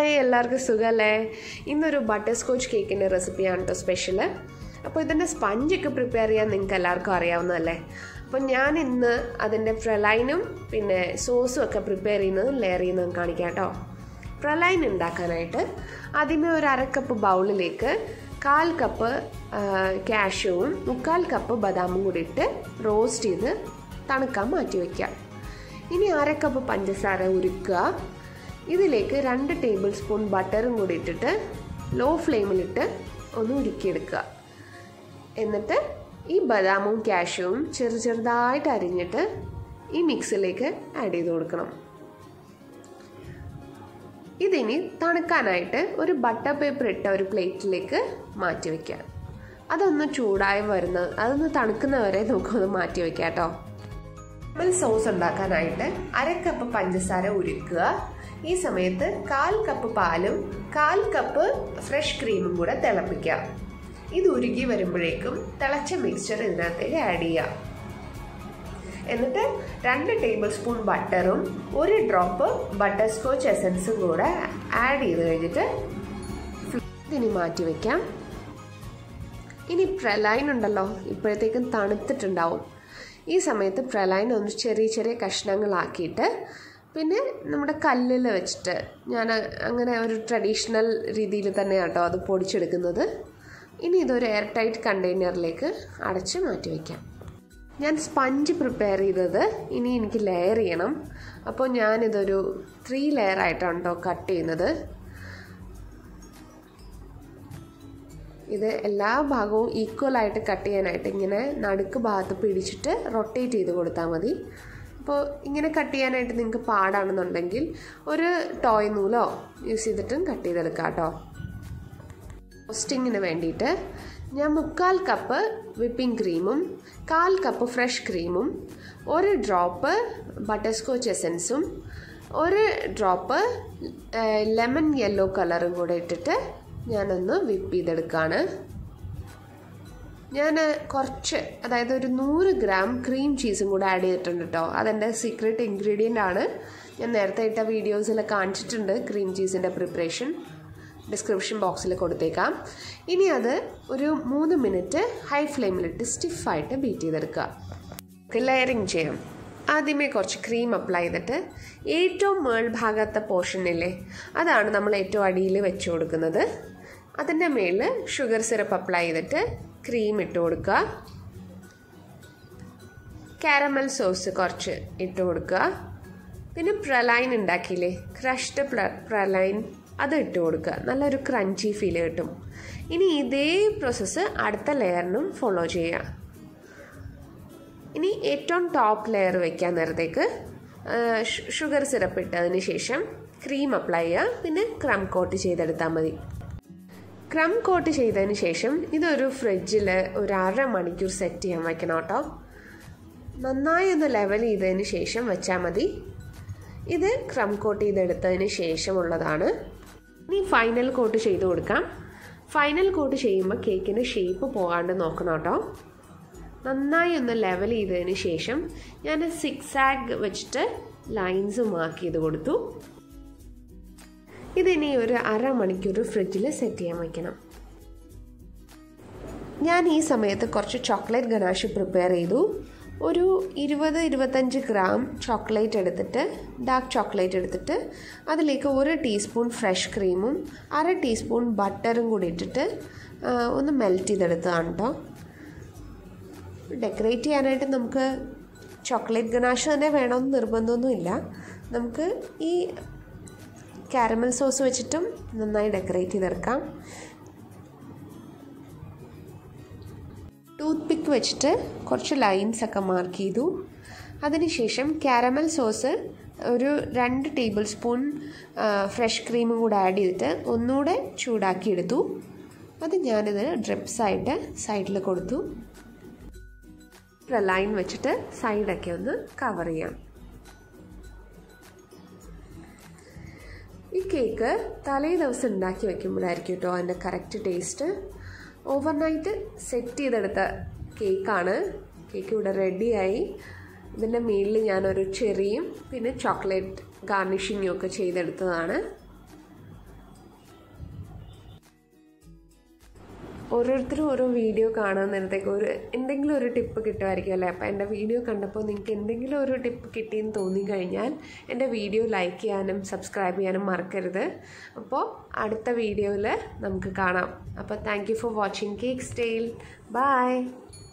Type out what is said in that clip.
hi എല്ലാവർക്കും സുഖമല്ലേ ഇന്നൊരു ബട്ടർ സ്കോച്ച് കേക്കിൻ്റെ റെസിപ്പിയാണ് കേട്ടോ സ്പെഷ്യൽ അപ്പോൾ ഇതിൻ്റെ സ്പഞ്ചൊക്കെ പ്രിപ്പയർ ചെയ്യാൻ നിങ്ങൾക്ക് എല്ലാവർക്കും അറിയാവുന്നതല്ലേ അപ്പോൾ ഞാൻ ഇന്ന് അതിൻ്റെ ഫ്രലൈനും പിന്നെ സോസും ഒക്കെ പ്രിപ്പയർ ചെയ്യുന്നതും ലെയർ ചെയ്യുന്നതും കാണിക്കാം കേട്ടോ ഫ്രലൈൻ ഉണ്ടാക്കാനായിട്ട് ആദ്യമേ ഒരു അര കപ്പ് ബൗളിലേക്ക് കാൽ കപ്പ് കാഷ്യൂവും മുക്കാൽ കപ്പ് ബദാമും കൂടി ഇട്ട് റോസ്റ്റ് ചെയ്ത് തണുക്കാൻ മാറ്റി വയ്ക്കാം ഇനി അര കപ്പ് പഞ്ചസാര ഉരുക്കുക ഇതിലേക്ക് രണ്ട് ടേബിൾ സ്പൂൺ ബട്ടറും കൂടി ഇട്ടിട്ട് ലോ ഫ്ലെയിമിലിട്ട് ഒന്ന് ഉരുക്കിയെടുക്കുക എന്നിട്ട് ഈ ബദാമും കാഷ്യൂവും ചെറു ചെറുതായിട്ട് അരിഞ്ഞിട്ട് ഈ മിക്സിലേക്ക് ആഡ് ചെയ്ത് കൊടുക്കണം ഇതിനി തണുക്കാനായിട്ട് ഒരു ബട്ടർ പേപ്പർ ഇട്ട ഒരു പ്ലേറ്റിലേക്ക് മാറ്റി വയ്ക്കാം അതൊന്ന് ചൂടായി വരുന്ന അതൊന്ന് തണുക്കുന്നവരെ നമുക്കൊന്ന് മാറ്റി വയ്ക്കാം കേട്ടോ നമ്മൾ സോസ് ഉണ്ടാക്കാനായിട്ട് അര കപ്പ് പഞ്ചസാര ഉരുക്കുക ഈ സമയത്ത് കാൽ കപ്പ് പാലും കാൽ കപ്പ് ഫ്രഷ് ക്രീമും കൂടെ തിളപ്പിക്കുക ഇത് ഉരുകി വരുമ്പോഴേക്കും തിളച്ച മിക്സ്ചർ ഇതിനകത്തേക്ക് ആഡ് ചെയ്യാം എന്നിട്ട് രണ്ട് ടേബിൾ സ്പൂൺ ബട്ടറും ഒരു ഡ്രോപ്പ് ബട്ടർ സ്കോച്ച് എസൻസും കൂടെ ആഡ് ചെയ്ത് കഴിഞ്ഞിട്ട് ഇതിനി മാറ്റി വയ്ക്കാം ഇനി പ്രലൈൻ ഉണ്ടല്ലോ ഇപ്പോഴത്തേക്കും തണുത്തിട്ടുണ്ടാവും ഈ സമയത്ത് പ്രലൈൻ ഒന്ന് ചെറിയ ചെറിയ കഷ്ണങ്ങളാക്കിയിട്ട് പിന്നെ നമ്മുടെ കല്ലിൽ വെച്ചിട്ട് ഞാൻ അങ്ങനെ ഒരു ട്രഡീഷണൽ രീതിയിൽ തന്നെ കേട്ടോ അത് പൊടിച്ചെടുക്കുന്നത് ഇനി ഇതൊരു എയർ ടൈറ്റ് കണ്ടെയ്നറിലേക്ക് അടച്ച് മാറ്റി വയ്ക്കാം ഞാൻ സ്പഞ്ച് പ്രിപ്പയർ ചെയ്തത് ഇനി എനിക്ക് ലെയർ ചെയ്യണം അപ്പോൾ ഞാനിതൊരു ത്രീ ലെയർ ആയിട്ടാണ് കേട്ടോ കട്ട് ചെയ്യുന്നത് ഇത് എല്ലാ ഭാഗവും ഈക്വൽ ആയിട്ട് കട്ട് ചെയ്യാനായിട്ട് ഇങ്ങനെ നടുക്ക് ഭാഗത്ത് പിടിച്ചിട്ട് റൊട്ടേറ്റ് ചെയ്ത് കൊടുത്താൽ മതി അപ്പോൾ ഇങ്ങനെ കട്ട് ചെയ്യാനായിട്ട് നിങ്ങൾക്ക് പാടാണെന്നുണ്ടെങ്കിൽ ഒരു ടോയ് നൂലോ യൂസ് ചെയ്തിട്ടും കട്ട് ചെയ്തെടുക്കാം കേട്ടോ റോസ്റ്റിങ്ങിന് വേണ്ടിയിട്ട് ഞാൻ മുക്കാൽ കപ്പ് വിപ്പിംഗ് ക്രീമും കാൽ കപ്പ് ഫ്രഷ് ക്രീമും ഒരു ഡ്രോപ്പ് ബട്ടർ സ്കോച്ച് എസൻസും ഒരു ഡ്രോപ്പ് ലെമൺ യെല്ലോ കളറും കൂടെ ഇട്ടിട്ട് ഞാനൊന്ന് വിപ്പ് ചെയ്തെടുക്കുകയാണ് ഞാൻ കുറച്ച് അതായത് ഒരു നൂറ് ഗ്രാം ക്രീം ചീസും കൂടെ ആഡ് ചെയ്തിട്ടുണ്ട് കേട്ടോ അതെൻ്റെ സീക്രട്ട് ഇൻഗ്രീഡിയൻ്റ് ആണ് ഞാൻ നേരത്തെ ഇട്ട വീഡിയോസിൽ കാണിച്ചിട്ടുണ്ട് ക്രീം ചീസിൻ്റെ പ്രിപ്പറേഷൻ ഡിസ്ക്രിപ്ഷൻ ബോക്സിൽ കൊടുത്തേക്കാം ഇനി അത് ഒരു മൂന്ന് മിനിറ്റ് ഹൈ ഫ്ലെയിമിലിട്ട് സ്റ്റിഫായിട്ട് ബീറ്റ് ചെയ്തെടുക്കുക ലെയറിങ് ചെയ്യാം ആദ്യമേ കുറച്ച് ക്രീം അപ്ലൈ ചെയ്തിട്ട് ഏറ്റവും മേൾഭാഗത്തെ പോർഷനില്ലേ അതാണ് നമ്മൾ ഏറ്റവും അടിയിൽ വെച്ച് കൊടുക്കുന്നത് അതിൻ്റെ മേളിൽ ഷുഗർ സിറപ്പ് അപ്ലൈ ചെയ്തിട്ട് ക്രീം ഇട്ട് കൊടുക്കുക കാരമൽ സോസ് കുറച്ച് ഇട്ട് കൊടുക്കുക പിന്നെ പ്രലൈൻ ഉണ്ടാക്കിയില്ലേ ക്രഷ്ഡ് പ്രലൈൻ അത് ഇട്ട് കൊടുക്കുക നല്ലൊരു ക്രഞ്ചി ഫീൽ കിട്ടും ഇനി ഇതേ പ്രോസസ്സ് അടുത്ത ലെയറിനും ഫോളോ ചെയ്യുക ഇനി ഏറ്റവും ടോപ്പ് ലെയർ വെക്കാൻ നേരത്തേക്ക് ഷുഗർ സിറപ്പ് ഇട്ടതിന് ശേഷം ക്രീം അപ്ലൈ ചെയ്യുക പിന്നെ ക്രം കോട്ട് ചെയ്തെടുത്താൽ മതി ക്രം കോട്ട് ചെയ്തതിന് ശേഷം ഇതൊരു ഫ്രിഡ്ജിൽ ഒരു അര മണിക്കൂർ സെറ്റ് ചെയ്യാൻ വയ്ക്കണം കേട്ടോ നന്നായി ഒന്ന് ലെവൽ ചെയ്തതിന് ശേഷം വെച്ചാൽ മതി ഇത് ക്രം കോട്ട് ചെയ്തെടുത്തതിന് ശേഷമുള്ളതാണ് ഇനി ഫൈനൽ കോട്ട് ചെയ്ത് കൊടുക്കാം ഫൈനൽ കോട്ട് ചെയ്യുമ്പോൾ കേക്കിന് ഷേപ്പ് പോകാണ്ട് നോക്കണം കേട്ടോ നന്നായി ഒന്ന് ലെവൽ ചെയ്തതിന് ശേഷം ഞാൻ സിക്സ് ആഗ് വെച്ചിട്ട് ലൈൻസ് മാർക്ക് ചെയ്ത് കൊടുത്തു ഇതിനി ഒരു അരമണിക്കൂർ ഫ്രിഡ്ജിൽ സെറ്റ് ചെയ്യാൻ വയ്ക്കണം ഞാൻ ഈ സമയത്ത് കുറച്ച് ചോക്ലേറ്റ് ഗനാഷ് പ്രിപ്പയർ ചെയ്തു ഒരു ഇരുപത് ഇരുപത്തഞ്ച് ഗ്രാം ചോക്ലേറ്റ് എടുത്തിട്ട് ഡാർക്ക് ചോക്ലേറ്റ് എടുത്തിട്ട് അതിലേക്ക് ഒരു ടീസ്പൂൺ ഫ്രഷ് ക്രീമും അര ടീസ്പൂൺ ബട്ടറും കൂടി ഇട്ടിട്ട് ഒന്ന് മെൽറ്റ് ചെയ്തെടുത്തതാണ് കേട്ടോ ഡെക്കറേറ്റ് ചെയ്യാനായിട്ട് നമുക്ക് ചോക്ലേറ്റ് ഗനാഷ് തന്നെ വേണമെന്ന് നിർബന്ധമൊന്നുമില്ല നമുക്ക് ഈ കാരമൽ സോസ് വെച്ചിട്ടും നന്നായി ഡെക്കറേറ്റ് ചെയ്തെടുക്കാം ടൂത്ത് പിക്ക് വെച്ചിട്ട് കുറച്ച് ലൈൻസ് ഒക്കെ മാർക്ക് ചെയ്തു അതിനുശേഷം കാരമൽ സോസ് ഒരു രണ്ട് ടേബിൾ സ്പൂൺ ഫ്രഷ് ക്രീമും കൂടെ ആഡ് ചെയ്തിട്ട് ഒന്നുകൂടെ ചൂടാക്കി എടുത്തു അത് ഞാനിത് ഡ്രിപ്സായിട്ട് സൈഡിൽ കൊടുത്തു ലൈൻ വെച്ചിട്ട് സൈഡൊക്കെ ഒന്ന് കവർ ചെയ്യാം ഈ കേക്ക് തലേ ദിവസം ഉണ്ടാക്കി വെക്കുമ്പോഴായിരിക്കും കേട്ടോ അതിൻ്റെ കറക്റ്റ് ടേസ്റ്റ് ഓവർനൈറ്റ് സെറ്റ് ചെയ്തെടുത്ത കേക്കാണ് കേക്ക് ഇവിടെ റെഡിയായി ഇതിൻ്റെ മുകളിൽ ഞാനൊരു ചെറിയും പിന്നെ ചോക്ലേറ്റ് ഗാർണിഷിങ്ങും ഒക്കെ ചെയ്തെടുത്തതാണ് ഓരോരുത്തരും ഓരോ വീഡിയോ കാണാൻ നേരത്തേക്ക് ഒരു എന്തെങ്കിലും ഒരു ടിപ്പ് കിട്ടുമായിരിക്കും അല്ലേ അപ്പോൾ എൻ്റെ വീഡിയോ കണ്ടപ്പോൾ നിങ്ങൾക്ക് എന്തെങ്കിലും ഒരു ടിപ്പ് കിട്ടിയെന്ന് തോന്നിക്കഴിഞ്ഞാൽ എൻ്റെ വീഡിയോ ലൈക്ക് ചെയ്യാനും സബ്സ്ക്രൈബ് ചെയ്യാനും മറക്കരുത് അപ്പോൾ അടുത്ത വീഡിയോയിൽ നമുക്ക് കാണാം അപ്പോൾ thank you for watching cake style by